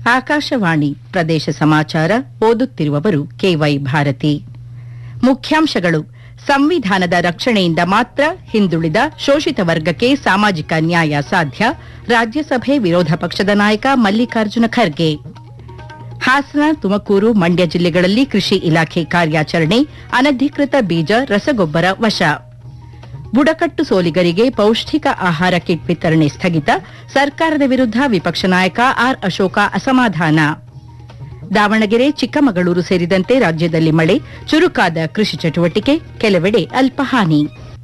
ಆಕಾಶವಾಣಿ ಪ್ರದೇಶ ಸಮಾಚಾರ ಓದುತ್ತಿರುವವರು ಕೆವೈ ಭಾರತಿ ಮುಖ್ಯಾಂಶಗಳು ಸಂವಿಧಾನದ ರಕ್ಷಣೆಯಿಂದ ಮಾತ್ರ ಹಿಂದುಳಿದ ಶೋಷಿತ ವರ್ಗಕ್ಕೆ ಸಾಮಾಜಿಕ ನ್ಯಾಯ ಸಾಧ್ಯ ರಾಜ್ಯಸಭೆ ವಿರೋಧ ಪಕ್ಷದ ನಾಯಕ ಮಲ್ಲಿಕಾರ್ಜುನ ಖರ್ಗೆ ಹಾಸನ ತುಮಕೂರು ಮಂಡ್ಯ ಜಿಲ್ಲೆಗಳಲ್ಲಿ ಕೃಷಿ ಇಲಾಖೆ ಕಾರ್ಯಾಚರಣೆ ಅನಧಿಕೃತ ಬೀಜ ರಸಗೊಬ್ಬರ ವಶ ಬುಡಕಟ್ಟು ಸೋಲಿಗರಿಗೆ ಪೌಷ್ಟಿಕ ಆಹಾರ ಕಿಟ್ ವಿತರಣೆ ಸ್ಥಗಿತ ಸರ್ಕಾರದ ವಿರುದ್ಧ ವಿಪಕ್ಷ ನಾಯಕ ಆರ್ ಅಶೋಕ ಅಸಮಾಧಾನ ದಾವಣಗೆರೆ ಚಿಕ್ಕಮಗಳೂರು ಸೇರಿದಂತೆ ರಾಜ್ಯದಲ್ಲಿ ಮಳೆ ಚುರುಕಾದ ಕೃಷಿ ಚಟುವಟಿಕೆ ಕೆಲವೆಡೆ ಅಲ್ಪ ಹಾನಿ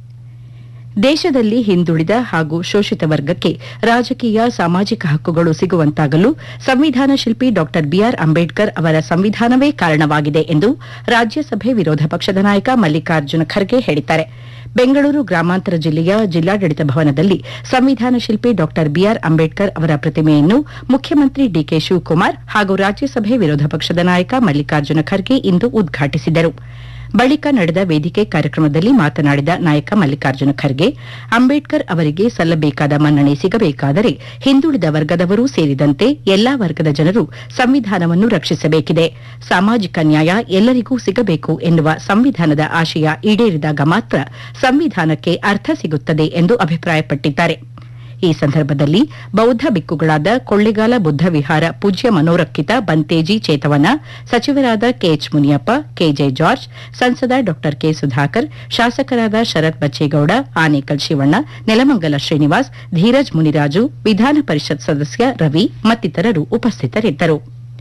ದೇಶದಲ್ಲಿ ಹಿಂದುಳಿದ ಹಾಗೂ ಶೋಷಿತ ವರ್ಗಕ್ಕೆ ರಾಜಕೀಯ ಸಾಮಾಜಿಕ ಹಕ್ಕುಗಳು ಸಿಗುವಂತಾಗಲು ಸಂವಿಧಾನ ಶಿಲ್ಪಿ ಡಾ ಬಿಆರ್ ಅಂಬೇಡ್ಕರ್ ಅವರ ಸಂವಿಧಾನವೇ ಕಾರಣವಾಗಿದೆ ಎಂದು ರಾಜ್ಯಸಭೆ ವಿರೋಧ ಪಕ್ಷದ ನಾಯಕ ಮಲ್ಲಿಕಾರ್ಜುನ ಖರ್ಗೆ ಹೇಳಿದ್ದಾರೆ ಬೆಂಗಳೂರು ಗ್ರಾಮಾಂತರ ಜಿಲ್ಲೆಯ ಜಿಲ್ಲಾಡಳಿತ ಭವನದಲ್ಲಿ ಸಂವಿಧಾನ ಶಿಲ್ಪಿ ಡಾ ಬಿಆರ್ ಅಂಬೇಡ್ಕರ್ ಅವರ ಪ್ರತಿಮೆಯನ್ನು ಮುಖ್ಯಮಂತ್ರಿ ಡಿಕೆ ಶಿವಕುಮಾರ್ ಹಾಗೂ ರಾಜ್ಯಸಭೆ ವಿರೋಧ ಪಕ್ಷದ ನಾಯಕ ಮಲ್ಲಿಕಾರ್ಜುನ ಖರ್ಗೆ ಇಂದು ಉದ್ಘಾಟಿಸಿದರು ಬಳಿಕ ನಡೆದ ವೇದಿಕೆ ಕಾರ್ಯಕ್ರಮದಲ್ಲಿ ಮಾತನಾಡಿದ ನಾಯಕ ಮಲ್ಲಿಕಾರ್ಜುನ ಖರ್ಗೆ ಅಂಬೇಡ್ಕರ್ ಅವರಿಗೆ ಸಲ್ಲಬೇಕಾದ ಮನ್ನಣೆ ಸಿಗಬೇಕಾದರೆ ಹಿಂದುಳಿದ ವರ್ಗದವರೂ ಸೇರಿದಂತೆ ಎಲ್ಲಾ ವರ್ಗದ ಜನರು ಸಂವಿಧಾನವನ್ನು ರಕ್ಷಿಸಬೇಕಿದೆ ಸಾಮಾಜಿಕ ನ್ಯಾಯ ಎಲ್ಲರಿಗೂ ಸಿಗಬೇಕು ಎನ್ನುವ ಸಂವಿಧಾನದ ಆಶಯ ಈಡೇರಿದಾಗ ಮಾತ್ರ ಸಂವಿಧಾನಕ್ಕೆ ಅರ್ಥ ಸಿಗುತ್ತದೆ ಎಂದು ಅಭಿಪ್ರಾಯಪಟ್ಟಿದ್ದಾರೆ ಈ ಸಂದರ್ಭದಲ್ಲಿ ಬೌದ್ಧ ಬಿಕ್ಕುಗಳಾದ ಕೊಳ್ಳಿಗಾಲ ಬುದ್ಧ ವಿಹಾರ ಪೂಜ್ಯ ಮನೋರಕ್ಷಿತ ಬಂತೇಜಿ ಚೇತವನ ಸಚಿವರಾದ ಕೆಎಚ್ ಮುನಿಯಪ್ಪ ಕೆಜೆ ಜಾರ್ಜ್ ಸಂಸದ ಡಾ ಕೆ ಸುಧಾಕರ್ ಶಾಸಕರಾದ ಶರತ್ ಬಚ್ಚೇಗೌಡ ಆನೇಕಲ್ ಶಿವಣ್ಣ ನೆಲಮಂಗಲ ಶ್ರೀನಿವಾಸ್ ಧೀರಜ್ ಮುನಿರಾಜು ವಿಧಾನ ಪರಿಷತ್ ಸದಸ್ಯ ರವಿ ಮತ್ತಿತರರು ಉಪಸ್ಥಿತರಿದ್ದರು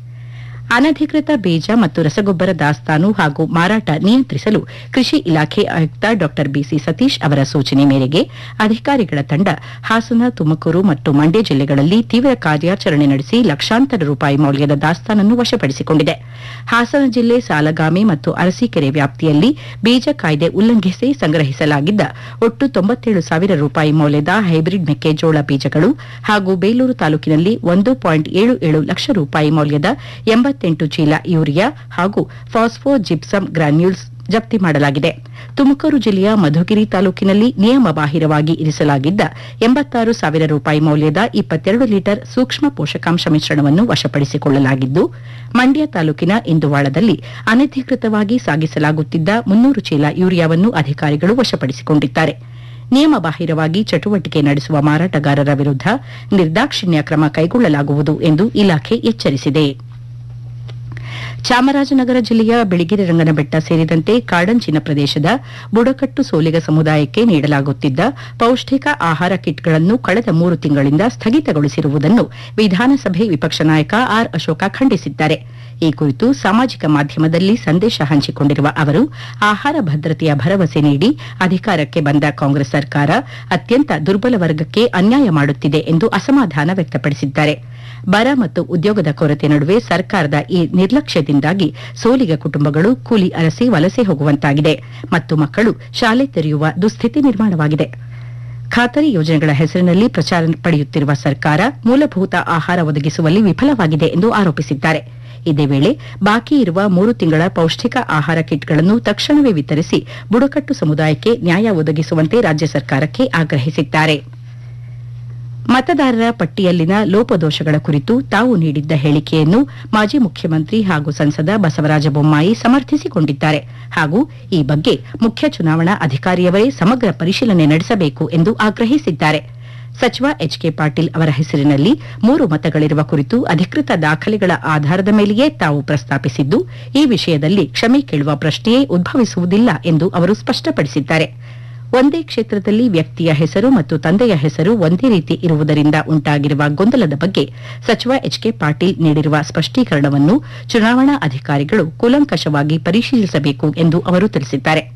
ಅನಧಿಕೃತ ಬೀಜ ಮತ್ತು ರಸಗೊಬ್ಬರ ದಾಸ್ತಾನು ಹಾಗೂ ಮಾರಾಟ ನಿಯಂತ್ರಿಸಲು ಕೃಷಿ ಇಲಾಖೆ ಆಯುಕ್ತ ಡಾ ಬಿಸಿ ಸತೀಶ್ ಅವರ ಸೂಚನೆ ಮೇರೆಗೆ ಅಧಿಕಾರಿಗಳ ತಂಡ ಹಾಸನ ತುಮಕೂರು ಮತ್ತು ಮಂಡ್ಯ ಜಿಲ್ಲೆಗಳಲ್ಲಿ ತೀವ್ರ ಕಾರ್ಯಾಚರಣೆ ನಡೆಸಿ ಲಕ್ಷಾಂತರ ರೂಪಾಯಿ ಮೌಲ್ಯದ ದಾಸ್ತಾನನ್ನು ವಶಪಡಿಸಿಕೊಂಡಿದೆ ಹಾಸನ ಜಿಲ್ಲೆ ಸಾಲಗಾಮಿ ಮತ್ತು ಅರಸೀಕೆರೆ ವ್ಯಾಪ್ತಿಯಲ್ಲಿ ಬೀಜ ಕಾಯ್ದೆ ಉಲ್ಲಂಘಿಸಿ ಸಂಗ್ರಹಿಸಲಾಗಿದ್ದ ಒಟ್ಟು ತೊಂಬತ್ತೇಳು ಸಾವಿರ ರೂಪಾಯಿ ಮೌಲ್ಯದ ಹೈಬ್ರಿಡ್ ಮೆಕ್ಕೆಜೋಳ ಬೀಜಗಳು ಹಾಗೂ ಬೇಲೂರು ತಾಲೂಕಿನಲ್ಲಿ ಒಂದು ಪಾಯಿಂಟ್ ಏಳು ಏಳು ಲಕ್ಷ ರೂಪಾಯಿ ಮೌಲ್ಯದ ಎಂಬತ್ತೆಂಟು ಚೀಲ ಯೂರಿಯಾ ಹಾಗೂ ಫಾಸ್ಫೋ ಜಿಪ್ಸಮ್ ಗ್ರಾನ್ಯೂಲ್ಸ್ ಜಪ್ತಿ ಮಾಡಲಾಗಿದೆ ತುಮಕೂರು ಜಿಲ್ಲೆಯ ಮಧುಗಿರಿ ತಾಲೂಕಿನಲ್ಲಿ ನಿಯಮ ಬಾಹಿರವಾಗಿ ಇರಿಸಲಾಗಿದ್ದ ಎಂಬತ್ತಾರು ಸಾವಿರ ರೂಪಾಯಿ ಮೌಲ್ಯದ ಇಪ್ಪತ್ತೆರಡು ಲೀಟರ್ ಸೂಕ್ಷ್ಮ ಪೋಷಕಾಂಶ ಮಿಶ್ರಣವನ್ನು ವಶಪಡಿಸಿಕೊಳ್ಳಲಾಗಿದ್ದು ಮಂಡ್ಯ ತಾಲೂಕಿನ ಇಂದುವಾಳದಲ್ಲಿ ಅನಧಿಕೃತವಾಗಿ ಸಾಗಿಸಲಾಗುತ್ತಿದ್ದ ಮುನ್ನೂರು ಚೀಲ ಯೂರಿಯಾವನ್ನು ಅಧಿಕಾರಿಗಳು ವಶಪಡಿಸಿಕೊಂಡಿದ್ದಾರೆ ನಿಯಮ ಬಾಹಿರವಾಗಿ ಚಟುವಟಿಕೆ ನಡೆಸುವ ಮಾರಾಟಗಾರರ ವಿರುದ್ಧ ನಿರ್ದಾಕ್ಷಿಣ್ಯ ಕ್ರಮ ಕೈಗೊಳ್ಳಲಾಗುವುದು ಎಂದು ಇಲಾಖೆ ಎಚ್ಚರಿಸಿದೆ ಚಾಮರಾಜನಗರ ಜಿಲ್ಲೆಯ ಬಿಳಿಗಿರಿ ರಂಗನಬೆಟ್ಟ ಸೇರಿದಂತೆ ಕಾಡಂಚಿನ ಪ್ರದೇಶದ ಬುಡಕಟ್ಟು ಸೋಲಿಗ ಸಮುದಾಯಕ್ಕೆ ನೀಡಲಾಗುತ್ತಿದ್ದ ಪೌಷ್ಟಿಕ ಆಹಾರ ಕಿಟ್ಗಳನ್ನು ಕಳೆದ ಮೂರು ತಿಂಗಳಿಂದ ಸ್ಥಗಿತಗೊಳಿಸಿರುವುದನ್ನು ವಿಧಾನಸಭೆ ವಿಪಕ್ಷ ನಾಯಕ ಆರ್ ಅಶೋಕ ಖಂಡಿಸಿದ್ದಾರೆ ಈ ಕುರಿತು ಸಾಮಾಜಿಕ ಮಾಧ್ಯಮದಲ್ಲಿ ಸಂದೇಶ ಹಂಚಿಕೊಂಡಿರುವ ಅವರು ಆಹಾರ ಭದ್ರತೆಯ ಭರವಸೆ ನೀಡಿ ಅಧಿಕಾರಕ್ಕೆ ಬಂದ ಕಾಂಗ್ರೆಸ್ ಸರ್ಕಾರ ಅತ್ಯಂತ ದುರ್ಬಲ ವರ್ಗಕ್ಕೆ ಅನ್ಯಾಯ ಮಾಡುತ್ತಿದೆ ಎಂದು ಅಸಮಾಧಾನ ವ್ಯಕ್ತಪಡಿಸಿದ್ದಾರೆ ಬರ ಮತ್ತು ಉದ್ಯೋಗದ ಕೊರತೆ ನಡುವೆ ಸರ್ಕಾರದ ಈ ನಿರ್ಲಕ್ಷ್ಯದಿಂದಾಗಿ ಸೋಲಿಗ ಕುಟುಂಬಗಳು ಕೂಲಿ ಅರಸಿ ವಲಸೆ ಹೋಗುವಂತಾಗಿದೆ ಮತ್ತು ಮಕ್ಕಳು ಶಾಲೆ ತೆರೆಯುವ ದುಸ್ಥಿತಿ ನಿರ್ಮಾಣವಾಗಿದೆ ಖಾತರಿ ಯೋಜನೆಗಳ ಹೆಸರಿನಲ್ಲಿ ಪ್ರಚಾರ ಪಡೆಯುತ್ತಿರುವ ಸರ್ಕಾರ ಮೂಲಭೂತ ಆಹಾರ ಒದಗಿಸುವಲ್ಲಿ ವಿಫಲವಾಗಿದೆ ಎಂದು ಆರೋಪಿಸಿದ್ದಾರೆ ಇದೇ ವೇಳೆ ಬಾಕಿ ಇರುವ ಮೂರು ತಿಂಗಳ ಪೌಷ್ಟಿಕ ಆಹಾರ ಕಿಟ್ಗಳನ್ನು ತಕ್ಷಣವೇ ವಿತರಿಸಿ ಬುಡಕಟ್ಟು ಸಮುದಾಯಕ್ಕೆ ನ್ಯಾಯ ಒದಗಿಸುವಂತೆ ರಾಜ್ಯ ಸರ್ಕಾರಕ್ಕೆ ಆಗ್ರಹಿಸಿದ್ದಾರೆ ಮತದಾರರ ಪಟ್ಟಿಯಲ್ಲಿನ ಲೋಪದೋಷಗಳ ಕುರಿತು ತಾವು ನೀಡಿದ್ದ ಹೇಳಿಕೆಯನ್ನು ಮಾಜಿ ಮುಖ್ಯಮಂತ್ರಿ ಹಾಗೂ ಸಂಸದ ಬಸವರಾಜ ಬೊಮ್ಮಾಯಿ ಸಮರ್ಥಿಸಿಕೊಂಡಿದ್ದಾರೆ ಹಾಗೂ ಈ ಬಗ್ಗೆ ಮುಖ್ಯ ಚುನಾವಣಾ ಅಧಿಕಾರಿಯವರೇ ಸಮಗ್ರ ಪರಿಶೀಲನೆ ನಡೆಸಬೇಕು ಎಂದು ಆಗ್ರಹಿಸಿದ್ದಾರೆ ಸಚಿವ ಎಚ್ ಕೆ ಪಾಟೀಲ್ ಅವರ ಹೆಸರಿನಲ್ಲಿ ಮೂರು ಮತಗಳಿರುವ ಕುರಿತು ಅಧಿಕೃತ ದಾಖಲೆಗಳ ಆಧಾರದ ಮೇಲೆಯೇ ತಾವು ಪ್ರಸ್ತಾಪಿಸಿದ್ದು ಈ ವಿಷಯದಲ್ಲಿ ಕ್ಷಮೆ ಕೇಳುವ ಪ್ರಶ್ನೆಯೇ ಉದ್ಭವಿಸುವುದಿಲ್ಲ ಎಂದು ಅವರು ಸ್ಪಷ್ಟಪಡಿಸಿದ್ದಾರೆ ಒಂದೇ ಕ್ಷೇತ್ರದಲ್ಲಿ ವ್ಯಕ್ತಿಯ ಹೆಸರು ಮತ್ತು ತಂದೆಯ ಹೆಸರು ಒಂದೇ ರೀತಿ ಇರುವುದರಿಂದ ಉಂಟಾಗಿರುವ ಗೊಂದಲದ ಬಗ್ಗೆ ಸಚಿವ ಎಚ್ ಕೆ ಪಾಟೀಲ್ ನೀಡಿರುವ ಸ್ಪಷ್ಟೀಕರಣವನ್ನು ಚುನಾವಣಾ ಅಧಿಕಾರಿಗಳು ಕೂಲಂಕಷವಾಗಿ ಪರಿಶೀಲಿಸಬೇಕು ಎಂದು ಅವರು ತಿಳಿಸಿದ್ದಾರೆ